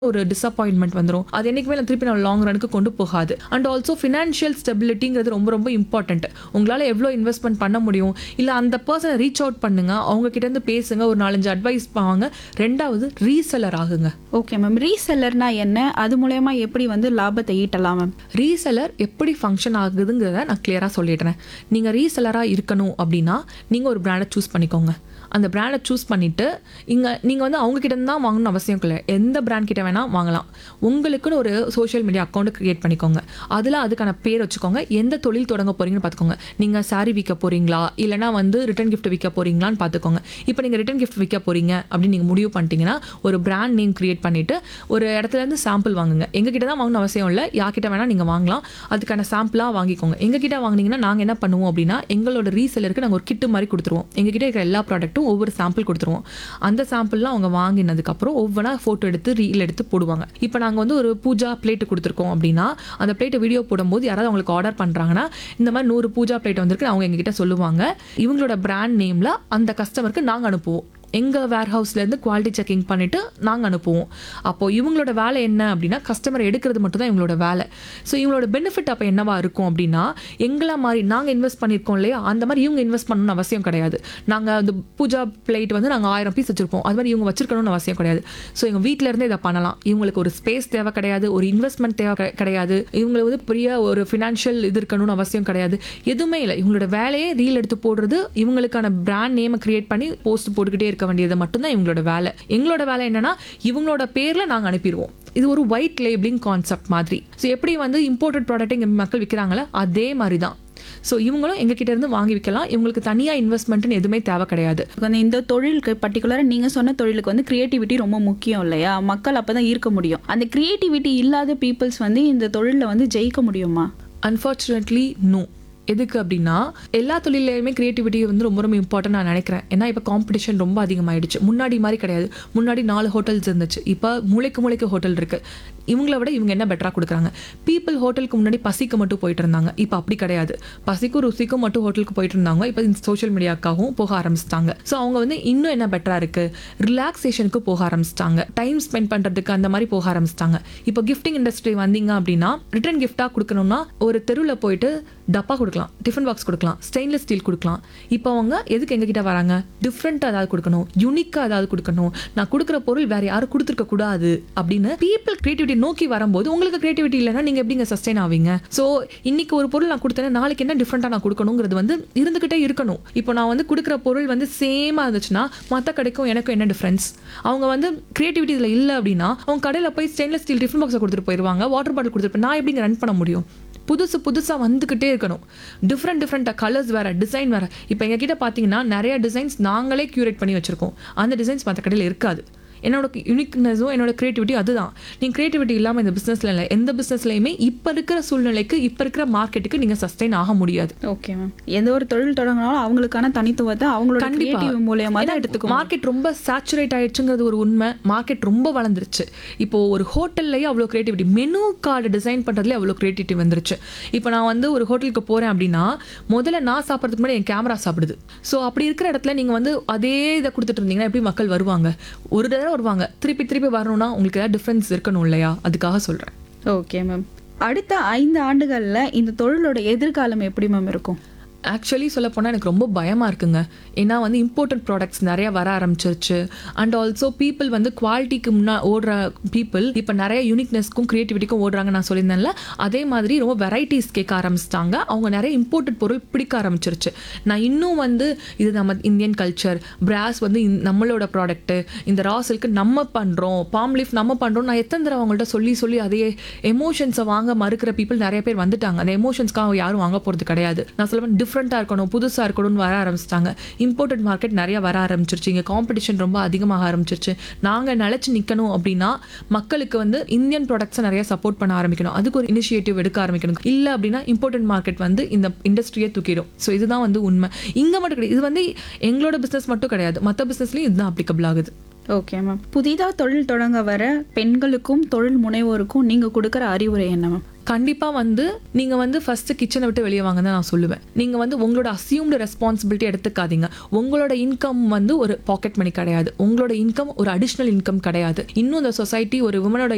ஒரு டிசப்பாயின்மெண்ட் வந்துடும் அது என்னைக்குமே நான் திருப்பி நான் லாங் ரனுக்கு கொண்டு போகாது அண்ட் ஆல்சோ ஃபினான்ஷியல் ஸ்டெபிலிட்டிங்கிறது ரொம்ப ரொம்ப இம்பார்ட்டன்ட் உங்களால் எவ்வளோ இன்வெஸ்ட்மெண்ட் பண்ண முடியும் இல்லை அந்த பர்சனை ரீச் அவுட் பண்ணுங்க அவங்க கிட்ட இருந்து பேசுங்க ஒரு நாலஞ்சு அட்வைஸ் வாங்க ரெண்டாவது ரீசெலர் ஆகுங்க ஓகே மேம் ரீசெல்லர்னா என்ன அது மூலயமா எப்படி வந்து லாபத்தை ஈட்டலாம் மேம் ரீசெலர் எப்படி ஃபங்க்ஷன் ஆகுதுங்கிறத நான் கிளியராக சொல்லிடுறேன் நீங்கள் ரீசெலராக இருக்கணும் அப்படின்னா நீங்கள் ஒரு பிராண்டை சூஸ் பண்ணிக்கோங்க அந்த பிராண்டை சூஸ் பண்ணிவிட்டு இங்கே நீங்கள் வந்து அவங்க கிட்ட இருந்து தான் வாங்கணும்னு அவசியம் இல்லை எந்த பிராண்ட் கிட்ட வேணால் வாங்கலாம் உங்களுக்குன்னு ஒரு சோஷியல் மீடியா அக்கௌண்ட் க்ரியேட் பண்ணிக்கோங்க அதில் அதுக்கான பேர் வச்சுக்கோங்க எந்த தொழில் தொடங்க போகிறீங்கன்னு பார்த்துக்கோங்க நீங்கள் saree விற்க போகிறீங்களா இல்லைனா வந்து ரிட்டன் gift விற்க போகிறீங்களான்னு பார்த்துக்கோங்க இப்போ நீங்கள் ரிட்டன் gift விற்க போகிறீங்க அப்படின்னு நீங்கள் முடிவு பண்ணிட்டீங்கன்னா ஒரு பிராண்ட் நேம் க்ரியேட் பண்ணிவிட்டு ஒரு இடத்துல இருந்து சாம்பிள் வாங்குங்க எங்ககிட்ட தான் வாங்கணும் அவசியம் இல்லை யார்கிட்ட வேணால் நீங்கள் வாங்கலாம் அதுக்கான சாம்பிளாக வாங்கிக்கோங்க எங்ககிட்ட வாங்குனீங்கன்னா நாங்கள் என்ன பண்ணுவோம் அப்படின்னா எங்களோட ரீசெலருக்கு நாங்கள் ஒரு கிட்டு மாதிரி கொடுத்துருவோம் எங்ககிட்ட இருக்கிற எல்லா ப்ராடக்ட்டும் ஒவ்வொரு சாம்பிள் கொடுத்துருவோம் அந்த சாம்பிள்லாம் அவங்க வாங்கினதுக்கப்புறம் ஒவ்வொன்றா ஃபோட்டோ எடுத்து ரீல் எடுத்து போடுவாங்க இப்போ நாங்கள் வந்து ஒரு பூஜா பிளேட்டு கொடுத்துருக்கோம் அப்படின்னா அந்த பிளேட்டை வீடியோ போடும்போது யாராவது அவங்களுக்கு ஆர்டர் பண்ணுறாங்கன்னா இந்த மாதிரி நூறு பூஜா பிளேட் வந்திருக்கு அவங்க எங்ககிட்ட சொல்லுவாங்க இவங்களோட பிராண்ட் நேமில் அந்த கஸ்டமருக்கு நாங்கள் அனுப்புவோம் எங்கள் வேர் ஹவுஸ்லேருந்து குவாலிட்டி செக்கிங் பண்ணிவிட்டு நாங்கள் அனுப்புவோம் அப்போது இவங்களோட வேலை என்ன அப்படின்னா கஸ்டமர் எடுக்கிறது மட்டும் தான் இவங்களோட வேலை ஸோ இவங்களோட பெனிஃபிட் அப்போ என்னவா இருக்கும் அப்படின்னா எங்களை மாதிரி நாங்கள் இன்வெஸ்ட் பண்ணியிருக்கோம் இல்லையா அந்த மாதிரி இவங்க இன்வெஸ்ட் பண்ணணும்னு அவசியம் கிடையாது நாங்கள் அந்த பூஜா பிளேட் வந்து நாங்கள் ஆயிரம் பீஸ் வச்சுருப்போம் அது மாதிரி இவங்க வச்சிருக்கணும்னு அவசியம் கிடையாது ஸோ இவங்க வீட்டில இருந்தே இதை பண்ணலாம் இவங்களுக்கு ஒரு ஸ்பேஸ் தேவை கிடையாது ஒரு இன்வெஸ்ட்மெண்ட் தேவை கிடை- கிடையாது இவங்களுக்கு வந்து பெரிய ஒரு ஃபினான்ஷியல் இது இருக்கணும்னு அவசியம் கிடையாது எதுவுமே இல்லை இவங்களோட வேலையே ரீல் எடுத்து போடுறது இவங்களுக்கான பிராண்ட் நேமை கிரியேட் பண்ணி போஸ்ட் போட்டுக்கிட்டே இருக்க வேண்டியது மட்டும்தான் இவங்களோட வேலை எங்களோட வேலை என்னன்னா இவங்களோட பேர்ல நாங்க அனுப்பிடுவோம் இது ஒரு ஒயிட் லேபிளிங் கான்செப்ட் மாதிரி ஸோ எப்படி வந்து இம்போர்ட்டட் ப்ராடக்ட் இங்கே மக்கள் விற்கிறாங்களோ அதே மாதிரி தான் ஸோ இவங்களும் எங்ககிட்ட இருந்து வாங்கி விற்கலாம் இவங்களுக்கு தனியாக இன்வெஸ்ட்மெண்ட்னு எதுவுமே தேவை கிடையாது வந்து இந்த தொழிலுக்கு பர்டிகுலராக நீங்கள் சொன்ன தொழிலுக்கு வந்து கிரியேட்டிவிட்டி ரொம்ப முக்கியம் இல்லையா மக்கள் அப்போ தான் ஈர்க்க முடியும் அந்த கிரியேட்டிவிட்டி இல்லாத பீப்புள்ஸ் வந்து இந்த தொழிலில் வந்து ஜெயிக்க முடியுமா அன்ஃபார்ச்சுனேட்லி நோ எதுக்கு அப்படின்னா எல்லா தொழிலையுமே கிரியேட்டிவிட்டி வந்து ரொம்ப ரொம்ப இம்பார்ட்டன் நான் நினைக்கிறேன் ஏன்னா இப்போ காம்படிஷன் ரொம்ப அதிகமாயிடுச்சு முன்னாடி மாதிரி கிடையாது முன்னாடி நாலு ஹோட்டல்ஸ் இருந்துச்சு இப்போ மூளைக்கு மூளைக்கு ஹோட்டல் இருக்கு இவங்கள விட இவங்க என்ன பெட்டராக கொடுக்குறாங்க பீப்புள் ஹோட்டலுக்கு முன்னாடி பசிக்கு மட்டும் போயிட்டு இருந்தாங்க இப்போ அப்படி கிடையாது பசிக்கும் ருசிக்கும் மட்டும் ஹோட்டலுக்கு போயிட்டு இருந்தாங்க இப்போ இந்த சோஷியல் மீடியாக்காகவும் போக ஆரம்பிச்சிட்டாங்க ஸோ அவங்க வந்து இன்னும் என்ன பெட்டராக இருக்கு ரிலாக்ஸேஷனுக்கு போக ஆரம்பிச்சிட்டாங்க டைம் ஸ்பெண்ட் பண்ணுறதுக்கு அந்த மாதிரி போக ஆரம்பிச்சிட்டாங்க இப்போ கிஃப்டிங் இண்டஸ்ட்ரி வந்தீங்க அப்படின்னா ரிட்டர்ன் கிஃப்டாக கொடுக்கணும்னா ஒரு தெருவில் போயிட்டு டப்பா கொடுக்கலாம் டிஃபன் பாக்ஸ் கொடுக்கலாம் ஸ்டெயின்லெஸ் ஸ்டீல் கொடுக்கலாம் இப்போ அவங்க எதுக்கு எங்ககிட்ட வராங்க டிஃப்ரெண்ட்டாக ஏதாவது கொடுக்கணும் யூனிக்காக ஏதாவது கொடுக்கணும் நான் கொடுக்குற பொருள் வேற யாரும் கொடுத்துருக்க கூடாது அப்படின்னு பீப்புள் கிரியேட்டிவிட்டி நோக்கி வரும்போது உங்களுக்கு கிரியேட்டிவிட்டி இல்லைன்னா நீங்கள் எப்படிங்க சஸ்டைன் ஆவீங்க ஸோ இன்னைக்கு ஒரு பொருள் நான் கொடுத்தேன்னா நாளைக்கு என்ன டிஃப்ரெண்ட்டாக நான் கொடுக்கணுங்கிறது வந்து இருந்துகிட்டே இருக்கணும் இப்போ நான் வந்து கொடுக்குற பொருள் வந்து சேமாக இருந்துச்சுன்னா மற்ற கடைக்கும் எனக்கும் என்ன டிஃப்ரென்ஸ் அவங்க வந்து கிரியேட்டிவிட்டி இதில் இல்லை அப்படின்னா அவங்க கடையில் போய் ஸ்டெயின்லெஸ் ஸ்டீல் டிஃபன் பாக்ஸை கொடுத்துட்டு போயிடுவாங்க வாட்டர் பாட்டில் கொடுத்துட்டு நான் எப்படிங்க ரன் பண்ண முடியும் புதுசு புதுசாக வந்துக்கிட்டே இருக்கணும் டிஃப்ரெண்ட் டிஃப்ரெண்ட்டாக கலர்ஸ் வேறு டிசைன் வேறு இப்போ எங்ககிட்ட பார்த்தீங்கன்னா நிறைய டிசைன்ஸ் நாங்களே க்யூரேட் பண்ணி வச்சுருக்கோம் அந்த டிசைன்ஸ் மற்ற கடையில் இருக்காது என்னோட யூனிக்னஸும் என்னோட கிரியேட்டிவிட்டி அதுதான் நீங்கள் கிரியேட்டிவிட்டி இல்லாமல் இந்த பிஸ்னஸில் இல்லை எந்த பிஸ்னஸ்லையுமே இப்போ இருக்கிற சூழ்நிலைக்கு இப்போ இருக்கிற மார்க்கெட்டுக்கு நீங்கள் சஸ்டைன் ஆக முடியாது ஓகே மேம் எந்த ஒரு தொழில் தொடங்கினாலும் அவங்களுக்கான தனித்துவத்தை அவங்களோட கிரியேட்டிவ் மூலியமா தான் எடுத்துக்கணும் மார்க்கெட் ரொம்ப சேச்சுரேட் ஆயிடுச்சுங்கிறது ஒரு உண்மை மார்க்கெட் ரொம்ப வளர்ந்துருச்சு இப்போ ஒரு ஹோட்டல்லையே அவ்வளோ கிரியேட்டிவிட்டி மெனு கார்டு டிசைன் பண்ணுறதுல அவ்வளோ கிரியேட்டிவிட்டி வந்துருச்சு இப்போ நான் வந்து ஒரு ஹோட்டலுக்கு போகிறேன் அப்படின்னா முதல்ல நான் சாப்பிட்றதுக்கு முன்னாடி என் கேமரா சாப்பிடுது ஸோ அப்படி இருக்கிற இடத்துல நீங்கள் வந்து அதே இதை கொடுத்துட்டு இருந்தீங்கன்னா எப்படி மக்கள் வருவாங்க ஒரு தடவை வருவாங்க திருப்பி திருப்பி வரணும்னா உங்களுக்கு ஏதாவது டிஃப்ரென்ஸ் இருக்கணும் இல்லையா அதுக்காக சொல்கிறேன் ஓகே மேம் அடுத்த ஐந்து ஆண்டுகளில் இந்த தொழிலோட எதிர்காலம் எப்படி மேம் இருக்கும் ஆக்சுவலி சொல்ல போனால் எனக்கு ரொம்ப பயமாக இருக்குங்க ஏன்னா வந்து இம்போர்ட்டட் ப்ராடக்ட்ஸ் நிறைய வர ஆரம்பிச்சிருச்சு அண்ட் ஆல்சோ பீப்புள் வந்து குவாலிட்டிக்கு முன்னா ஓடுற பீப்புள் இப்போ நிறைய யூனிக்னஸ்க்கும் க்ரியேட்டிவிட்டிக்கும் ஓடுறாங்க நான் சொல்லியிருந்தேன்ல அதே மாதிரி ரொம்ப வெரைட்டிஸ் கேட்க ஆரம்பிச்சிட்டாங்க அவங்க நிறைய இம்போர்ட்டட் பொருள் பிடிக்க ஆரம்பிச்சிருச்சு நான் இன்னும் வந்து இது நம்ம இந்தியன் கல்ச்சர் பிராஸ் வந்து இந்த- நம்மளோட ப்ராடக்ட்டு இந்த ரா சில்க்கு நம்ம பண்ணுறோம் பாம் லீஃப் நம்ம பண்ணுறோம் நான் எத்தனை தடவை அவங்கள்ட்ட சொல்லி சொல்லி அதே எமோஷன்ஸை வாங்க மறுக்கிற பீப்புள் நிறைய பேர் வந்துட்டாங்க அந்த எமோஷன்ஸ்க்காக யாரும் வாங்க போகிறது கிடையாது நான் சொல்லுவேன் டிஃப்ரெண்ட்டாக இருக்கணும் புதுசாக இருக்கணும்னு வர ஆரம்பிச்சிட்டாங்க இம்போர்ட்டட் மார்க்கெட் நிறைய வர ஆரம்பிச்சிருச்சு இங்கே காம்படிஷன் ரொம்ப அதிகமாக ஆரம்பிச்சிருச்சு நாங்கள் நிலச்சி நிற்கணும் அப்படின்னா மக்களுக்கு வந்து இந்தியன் ப்ராடக்ட்ஸை நிறைய சப்போர்ட் பண்ண ஆரம்பிக்கணும் அதுக்கு ஒரு இனிஷியேட்டிவ் எடுக்க ஆரம்பிக்கணும் இல்லை அப்படின்னா இம்போர்ட்டட் மார்க்கெட் வந்து இந்த இண்டஸ்ட்ரியே தூக்கிடும் ஸோ இதுதான் வந்து உண்மை இங்கே மட்டும் கிடையாது இது வந்து எங்களோட பிஸ்னஸ் மட்டும் கிடையாது மற்ற பிஸ்னஸ்லையும் இதுதான் அப்ளிகபிள் ஆகுது ஓகே மேம் புதிதாக தொழில் தொடங்க வர பெண்களுக்கும் தொழில் முனைவோருக்கும் நீங்கள் கொடுக்குற அறிவுரை என்ன மேம் கண்டிப்பாக வந்து நீங்கள் வந்து ஃபஸ்ட்டு கிச்சனை விட்டு வெளியே வாங்க தான் நான் சொல்லுவேன் நீங்கள் வந்து உங்களோட அசியூம்டு ரெஸ்பான்சிபிலிட்டி எடுத்துக்காதீங்க உங்களோட இன்கம் வந்து ஒரு பாக்கெட் மணி கிடையாது உங்களோட இன்கம் ஒரு அடிஷ்னல் இன்கம் கிடையாது இன்னும் இந்த சொசைட்டி ஒரு விமனோட